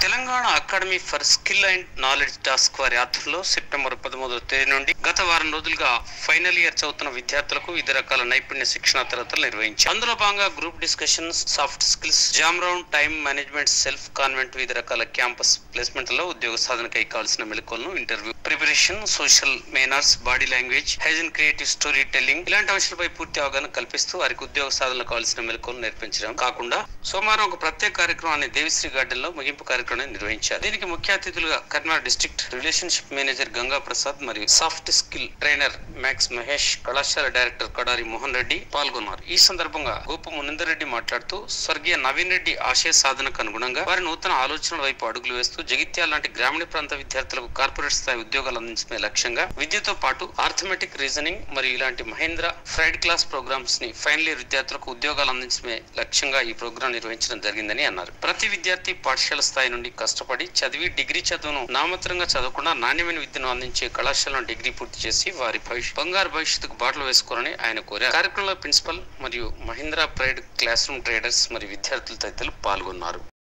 Telangana academy for skill and knowledge TASK వారి ఆధ్వర్యంలో September పదమూడవ తేదీ నుండి గత వారం రోజులుగా ఫైనల్ ఇయర్ చదువుతున్న విద్యార్థులకు వివిధ రకాల నైపుణ్య శిక్షణ తరగతులు నిర్వహించారు అందులో భాగంగా group discussions soft skills jam round time management self convent వివిధ రకాల క్యాంపస్ ప్లేస్మెంట్ లో ఉద్యోగ సాధనకై కావాల్సిన మెలకువలను interview preparation social manners body language hygiene creative storytelling ఇలాంటి అంశాలపై పూర్తి అవగాహన కల్పిస్తూ వారికి ఉద్యోగ సాధనకు కావాల్సిన మెలకువలు నేర్పించడం కాకుండా సోమవారం ఒక ప్రత్యేక కార్యక్రమాన్ని దేవిశ్రీ గార్డెన్ లో ముగింపు కార్యక్రమాన్ని నిర్వహించారు దీనికి ముఖ్య అతిథులుగా Karnataka district relationship manager Ganga Prasad మరియు soft skill trainer max Mahesh కళాశాల డైరెక్టర్ కడారి మోహన్ రెడ్డి పాల్గొన్నారు ఈ సందర్భంగా గోపు మునిందర్ రెడ్డి మాట్లాడుతూ స్వర్గీయ నవీన్ రెడ్డి ఆశయ సాధనకు అనుగుణంగా వారి నూతన ఆలోచనల వైపు అడుగులు వేస్తూ జగిత్యాల లాంటి గ్రామీణ ప్రాంత విద్యార్థులకు కార్పొరేట్ స్థాయి ఉద్యోగాలు అందించడమే లక్ష్యంగా విద్యతో పాటు ఆర్థమెటిక్ రీజనింగ్ మరియు ఇలాంటి మహేంద్ర ఫ్రైడ్ క్లాస్ ప్రోగ్రామ్స్ ని ఫైనల్ ఇయర్ విద్యార్థులకు ఉద్యోగాలు అందించడమే లక్ష్యంగా ఈ ప్రోగ్రాం నిర్వహించడం జరిగిందని అన్నారు ప్రతి విద్యార్థి పాఠశాల స్థాయి నుండి కష్టపడి చదివి డిగ్రీ చదువును నామమాత్రంగా చదవకుండా నాణ్యమైన విద్యను అందించే కళాశాలను డిగ్రీ పూర్తి చేసి వారి భవిష్య బంగారు భవిష్యత్తుకు బాటలు వేసుకోవాలని ఆయన కోరారు కార్యక్రమంలో ప్రిన్సిపల్ మరియు Mahindra pride classroom traders మరియు విద్యార్థులు తదితరులు పాల్గొన్నారు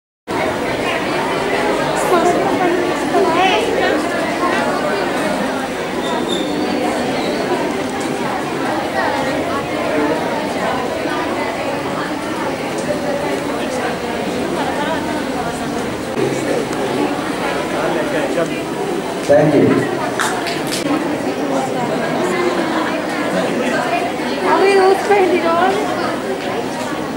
Thank you. Have you spent it all?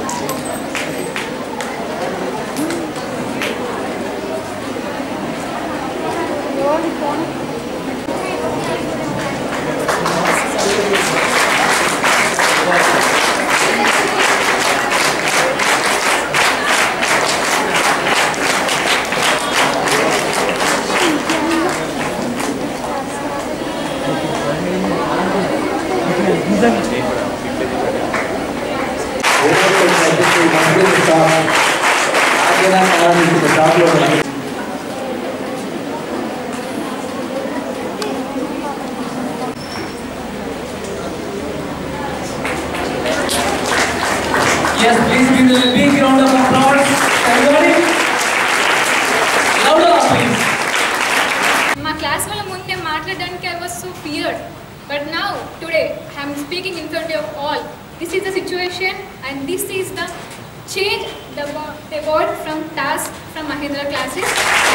Yes, please give them a big round of applause. Everybody. Louder, please. మా క్లాస్ వాళ్ళ ముందే మాట్లాడడానికి I was so feared but now today I'm speaking in front of all this is the situation and this is the change the the word from TASK from Mahindra classes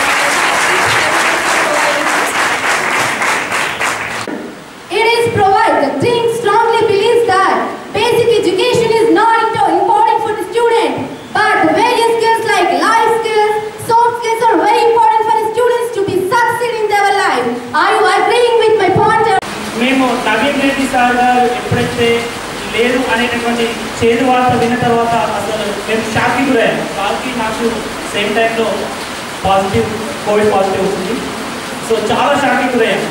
It is provided. The team strongly believes that basic education is not into- important for the student, but the various skills like life skills, soft skills are very important for the students to be succeed in their life. Are you agreeing with my point? మేము Naveen Reddy sir గారు ఎప్పుడైతే లేరు అనేటటువంటి చేదు వార్త విన్న తర్వాత అసలు మేము షాక్కి గురయ్యాం సార్కి నాకు సేమ్ టైంలో పాజిటివ్ కోవిడ్ పాజిటివ్ వచ్చింది సో చాలా షాక్కి గురయ్యాం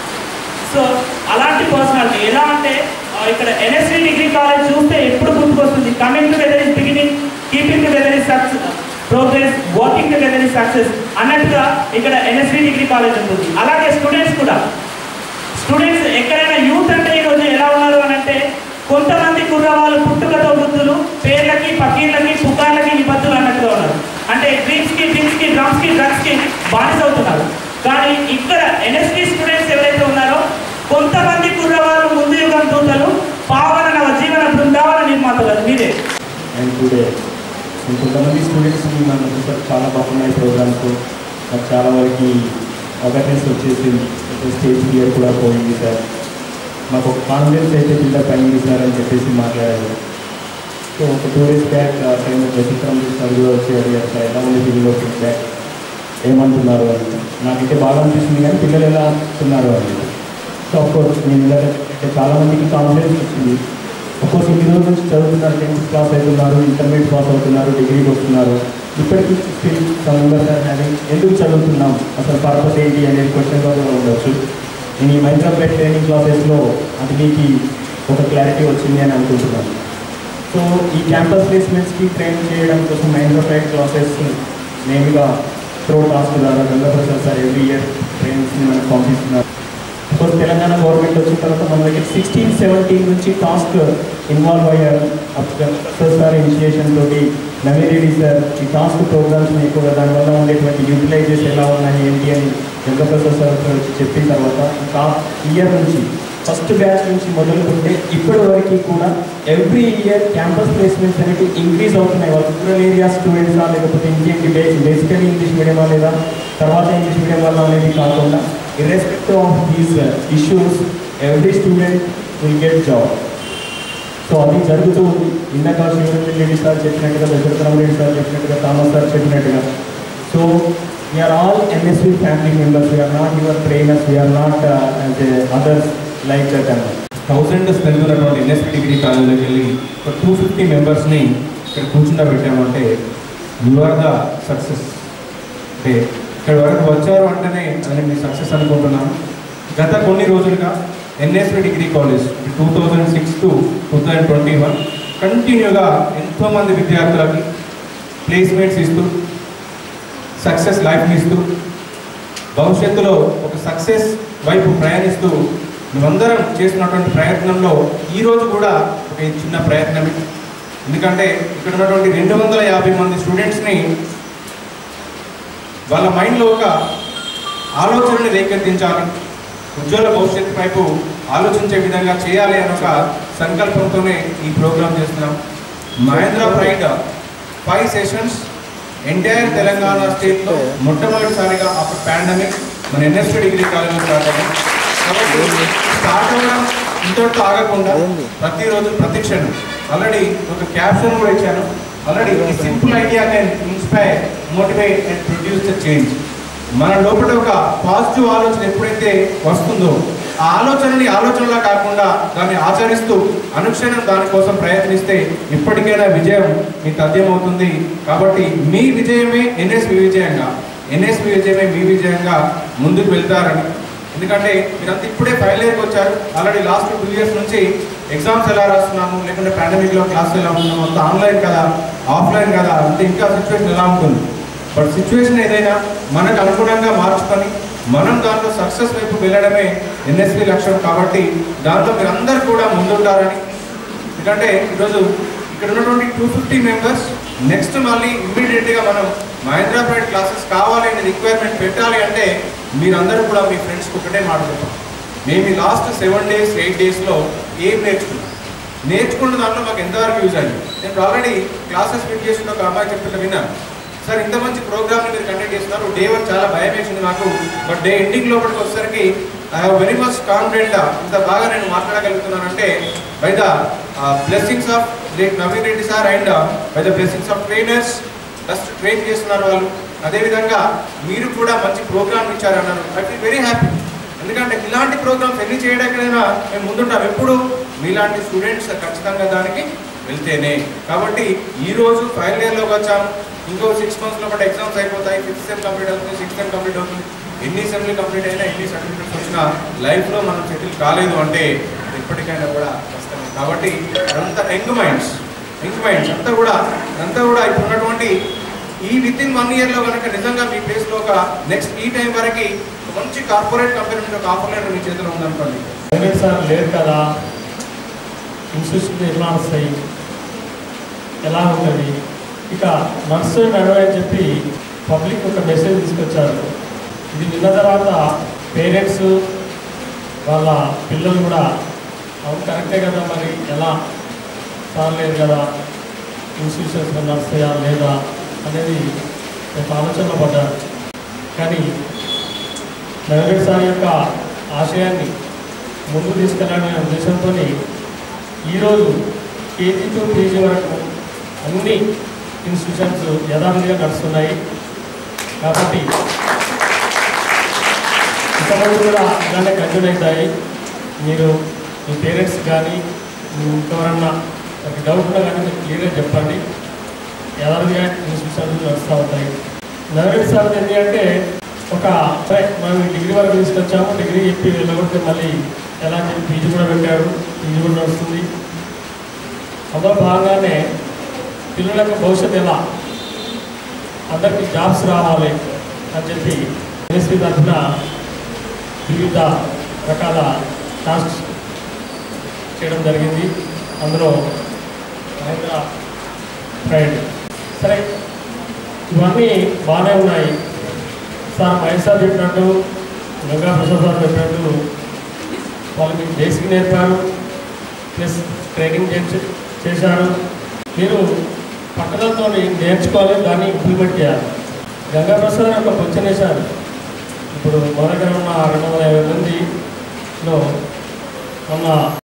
సో అలాంటి పర్సనాలిటీ ఎలా అంటే ఆ, ఇక్కడ ఎన్ఎస్వి డిగ్రీ కాలేజ్ చూస్తే ఎప్పుడు గుర్తుకొస్తుంది coming together is beginning keeping together is success progress working together is success అన్నట్టుగా ఇక్కడ ఎన్ఎస్వి డిగ్రీ కాలేజ్ ఉంటుంది అలాగే స్టూడెంట్స్ కూడా స్టూడెంట్స్ ఎక్కడైనా యూత్ అంటే ఈరోజు ఎలా ఉన్నారు అని అంటే కొంతమంది కుర్రవాళ్ళు పుట్టుకతో వృద్ధులు పేర్లకి పకీర్లకి పుకార్లకి నిబద్ధులు అన్నట్టుగా ఉన్నారు అంటే డ్రింక్స్కి డ్రింక్స్కి డ్రమ్స్కి డ్రగ్స్కి బానిస అవుతున్నారు కానీ ఇక్కడ ఎన్ఎస్టీ స్టూడెంట్స్ ఎవరైతే ఉన్నారో కొంతమంది కుర్రవాళ్ళు ముందు యుగం దూతలు పావన నవ జీవన బృందావన నిర్మాతలు అది మీరే అండ్ టుడే కొంతమంది స్టూడెంట్స్ నన్ను చూసారు చాలా బాగున్నాయి ప్రోగ్రామ్స్ నాకు చాలా వరకు అవేర్నెస్ వచ్చేసింది స్టేజ్ ఫియర్ కూడా పోయింది సార్ మాకు ఒక కాన్ఫిడెన్స్ అయితే బిల్డప్ అయింది సార్ అని చెప్పేసి మాట్లాడారు సో ఒక టూ డేస్ బ్యాక్ ఫ్రెండ్ వ్యతిక్రమ్ సార్ కూడా వచ్చి అడిగారు సార్ ఎలా ఉంది పిల్లలు ఫీడ్బ్యాక్ ఏమంటున్నారు అని నాకైతే బాగా అనిపిస్తుంది కానీ పిల్లలు ఎలా అంటున్నారు అని సో అఫ్కోర్స్ నేను ఇలా అంటే చాలామందికి కాన్ఫిడెన్స్ వచ్చింది అఫ్కోర్స్ ఇన్ని రోజుల నుంచి చదువుతున్నారు టెన్త్ క్లాస్ అవుతున్నారు ఇంటర్మీడియట్ పాస్ అవుతున్నారు డిగ్రీకి వస్తున్నారు ఇప్పటికీ స్టిల్ సమ్మెంబర్స్ ఆర్ హ్యావింగ్ ఎందుకు చదువుతున్నాం అసలు పర్పస్ ఏంటి అనేది క్వశ్చన్ కూడా ఉండొచ్చు నేను ఈ మైక్రోపేట్ ట్రైనింగ్ క్లాసెస్లో అది మీకు ఒక క్లారిటీ వచ్చింది అని అనుకుంటున్నాను సో ఈ క్యాంపస్ ప్లేస్మెంట్స్కి ట్రైన్ చేయడం కోసం మైక్రోపేట్ క్లాసెస్ నేరుగా త్రో టాస్క్ ద్వారా గంగాప్రసాద్ సార్ ఎవ్రీ ఇయర్ ట్రైనింగ్స్ని మనకు పంపిస్తున్నారు కోర్స్ తెలంగాణ గవర్నమెంట్ వచ్చిన తర్వాత మన దగ్గర సిక్స్టీన్ సెవెంటీన్ నుంచి టాస్క్ ఇన్వాల్వ్ అయ్యారు అప్పుడు సార్ ఇనిషియేషన్ తోటి నవీన్ రెడ్డి సార్ ఈ టాస్క్ ప్రోగ్రామ్స్ని ఎక్కువగా దానివల్ల ఉండేటువంటి యూటిలైజెస్ ఎలా ఉన్నాయి ఏంటి అని జగప్రసాద్ సార్ వచ్చి చెప్పిన తర్వాత ఇంకా ఇయర్ నుంచి ఫస్ట్ బ్యాచ్ నుంచి మొదలుకుంటే ఇప్పటి వరకు కూడా ఎవ్రీ ఇయర్ క్యాంపస్ ప్లేస్మెంట్స్ అనేవి ఇంక్రీజ్ అవుతున్నాయి వాళ్ళు రూరల్ ఏరియా స్టూడెంట్సా లేకపోతే ఇంకేంటి బేసికలీ ఇంగ్లీష్ మీడియమా లేదా తర్వాత ఇంగ్లీష్ మీడియం వల్ల అనేది కాకుండా irrespective of these issues every student will get job so అది జరుగుతూ ఉంది ఇందాక శివరంజన్ రెడ్డి సార్ చెప్పినట్టుగా దశరథరామ రెడ్డి సార్ చెప్పినట్టుగా థామస్ సార్ చెప్పినట్టుగా so we're all NSV family members we're not your trainers we're not others like that అన్న థౌసండ్ స్ట్రెంత్ ఉన్నటువంటి NSP degree కాలేజీకి వెళ్ళి ఒక టూ ఫిఫ్టీ మెంబర్స్ని ఇక్కడ కూర్చుండబెట్టామంటే యు ఆర్ ద సక్సెస్ అంటే ఇక్కడ వరకు వచ్చారు అంటేనే అది మీ సక్సెస్ అనుకుంటున్నాను గత కొన్ని రోజులుగా NSP degree college two thousand six to two thousand twenty one కంటిన్యూగా ఎంతోమంది విద్యార్థులకి ప్లేస్మెంట్స్ ఇస్తూ సక్సెస్ లైఫ్ని ఇస్తూ భవిష్యత్తులో ఒక సక్సెస్ వైపు ప్రయాణిస్తూ మేమందరం చేస్తున్నటువంటి ప్రయత్నంలో ఈరోజు కూడా ఒక చిన్న ప్రయత్నమే ఎందుకంటే ఇక్కడ ఉన్నటువంటి రెండు వందల యాభై మంది స్టూడెంట్స్ని వాళ్ళ మైండ్లో ఒక ఆలోచనని రేకెత్తించాలి ఉజ్వల భవిష్యత్తు వైపు ఆలోచించే విధంగా చేయాలి అనే ఒక సంకల్పంతోనే ఈ ప్రోగ్రామ్ చేస్తున్నాం Mahindra pride five sessions entire Telangana స్టేట్లో మొట్టమొదటిసారిగా ఆఫ్టర్ పాండమిక్ మన ఎన్ఎస్పీ డిగ్రీ కాలేజ్లో స్టార్ట్ అయ్యాం కాబట్టి స్టార్ట్ అవ్వడం ఇంతటితో ఆగకుండా ప్రతిరోజు ప్రతి క్షణం ఆల్రెడీ ఒక క్యాప్షన్ కూడా ఇచ్చాను ఆల్రెడీ ఈ simple idea can inspire motivate and produce the change మన లోపల ఒక పాజిటివ్ ఆలోచన ఎప్పుడైతే వస్తుందో ఆ ఆలోచనని ఆలోచనలా కాకుండా దాన్ని ఆచరిస్తూ అనుక్షణం దానికోసం ప్రయత్నిస్తే ఇప్పటికైనా విజయం మీకు తథ్యమవుతుంది కాబట్టి మీ విజయమే ఎన్ఎస్పి విజయంగా ఎన్ఎస్పి విజయమే మీ విజయంగా ముందుకు వెళ్తారని ఎందుకంటే మీరంతా ఇప్పుడే ఫైనల్ ఇయర్కి వచ్చారు ఆల్రెడీ లాస్ట్ టూ ఇయర్స్ నుంచి ఎగ్జామ్స్ ఎలా రాస్తున్నాము లేకుంటే పాండమిక్లో క్లాసులు ఎలా ఉంటున్నాము అంత ఆన్లైన్ కదా ఆఫ్లైన్ కదా అంత ఇంకా సిచ్యువేషన్ ఎలా ఉంటుంది బట్ సిచ్యువేషన్ ఏదైనా మనకు అనుగుణంగా మార్చుకొని మనం దాంట్లో సక్సెస్ వైపు వెళ్ళడమే ఎన్ఎస్పి లక్ష్యం కాబట్టి దాంట్లో మీరు అందరు కూడా ముందుంటారని ఎందుకంటే ఈరోజు ఇక్కడ ఉన్నటువంటి టూ ఫిఫ్టీ మెంబర్స్ నెక్స్ట్ మళ్ళీ ఇమ్మీడియట్గా మనం మహేంద్రా ప్రైడ్ క్లాసెస్ కావాలి అనే రిక్వైర్మెంట్ పెట్టాలి అంటే మీరందరూ కూడా మీ ఫ్రెండ్స్కి ఒకటే మాట చెప్పాలి మేము ఈ లాస్ట్ సెవెన్ డేస్ ఎయిట్ డేస్లో ఏం నేర్చుకున్నాం నేర్చుకున్న దాంట్లో మాకు ఎంతవరకు యూజ్ అయింది నేను ఆల్రెడీ క్లాసెస్ ఫిట్ చేసిన ఒక అమ్మాయి చెప్తుంటే విన్నాను సార్ ఇంత మంచి ప్రోగ్రామ్ని మీరు కండక్ట్ చేస్తున్నారు డే వన్ చాలా భయం వేసింది నాకు బట్ డే ఎండింగ్ లోపలికి వచ్చేసరికి I have very much confident ఇంత బాగా నేను మాట్లాడగలుగుతున్నానంటే by the blessings of great Naveen Reddy sir and by the blessings of trainers just train చేస్తున్నారు వాళ్ళు అదేవిధంగా మీరు కూడా మంచి ప్రోగ్రామ్ ఇచ్చారన్నారు ఐ ఫీల్ వెరీ హ్యాపీ ఎందుకంటే ఇలాంటి ప్రోగ్రామ్స్ ఎన్ని చేయడానికైనా మేము ముందుంటాం ఎప్పుడు మీలాంటి స్టూడెంట్స్ ఖచ్చితంగా దానికి వెళ్తేనే కాబట్టి ఈ రోజు ఫైనల్ ఇయర్లోకి వచ్చాము ఇంకో సిక్స్ మంత్స్లో కూడా ఎగ్జామ్స్ అయిపోతాయి ఫిఫ్త్ సెమ్ కంప్లీట్ అవుతుంది సిక్స్త్ సెమ్ కంప్లీట్ అవుతుంది ఎన్ని సెమ్లు కంప్లీట్ అయినా ఎన్ని సర్టిఫికెట్స్ వచ్చినా లైఫ్లో మనం సెటిల్ కాలేదు అంటే అది ఎప్పటికైనా కూడా కష్టమే కాబట్టి అంతా యంగ్ మైండ్స్ యంగ్ మైండ్స్ అంతా కూడా అంతా కూడా ఇప్పుడు ఉన్నటువంటి ఈ విత్ ఇన్ వన్ ఇయర్లో కనుక నిజంగా మీ ప్లేస్లో ఒక నెక్స్ట్ ఈ టైం వరకు ఒక మంచి కార్పొరేట్ కంపెనీ నుంచి ఒక ఆఫర్ లెటర్ మీ చేతిలో ఉందనుకోండి ప్రైవేట్ సార్ లేరు కదా ఇన్స్టిట్యూషన్ ఎట్లా వస్తాయి ఎలా ఉంటుంది ఇక నర్సు నడవ అని చెప్పి పబ్లిక్ ఒక మెసేజ్ తీసుకొచ్చారు ఇది విన్న తర్వాత పేరెంట్స్ వాళ్ళ పిల్లలు కూడా అవును కరెక్టే కదా మరి ఎలా సార్ లేదు కదా ఇన్స్టిట్యూషన్స్ నడుస్తాయా లేదా అనేది ఒక ఆలోచనలో పడ్డారు కానీ నవీన్ సార్ యొక్క ఆశయాన్ని ముందు తీసుకెళ్ళాలనే ఉద్దేశంతో ఈరోజు కేజీ టు పీజీ వరకు అన్ని ఇన్స్టిట్యూషన్స్ యథావిధిగా నడుస్తున్నాయి కాబట్టి ఇంతవరకు కూడా ఇలానే కంటిన్యూ అవుతాయి మీరు మీ పేరెంట్స్ కానీ ఇంకెవరన్నా ఒక డౌట్ ఉన్నా కానీ మీరు క్లియర్గా చెప్పండి యథావిధిగా ఇన్స్టిట్యూషన్స్ నడుస్తూ ఉంటాయి నవీన్ సార్ ఏంటి అంటే ఒక సరే మనం ఈ డిగ్రీ వరకు తీసుకొచ్చాము డిగ్రీ చెప్పి వెళ్ళగొడితే మళ్ళీ ఎలా అని చెప్పి పీజీ కూడా పెట్టారు పీజీ కూడా నడుస్తుంది అందులో భాగంగానే పిల్లల యొక్క భవిష్యత్తు ఎలా అందరికీ జాబ్స్ రావాలి అని చెప్పి ఎస్పీ తరఫున వివిధ రకాల టాస్క్స్ చేయడం జరిగింది అందులో మహేంద్ర ప్రైడ్ సరే ఇవన్నీ బాగానే ఉన్నాయి సార్ మహేష్ సార్ చెప్పినట్టు గంగా ప్రసాద్ సార్ చెప్పినట్టు వాళ్ళకి బేసిక్ నేర్పారు ప్లస్ ట్రైనింగ్ చేసి చేశారు మీరు పట్టుదలతో నేర్చుకోవాలి దాన్ని ఇంప్లిమెంట్ చేయాలి గంగా ప్రసాద్ గారు ఒక క్వశ్చన్ వేశారు ఇప్పుడు మన దగ్గర ఉన్న రెండు వందల యాభై మందిలో ఉన్న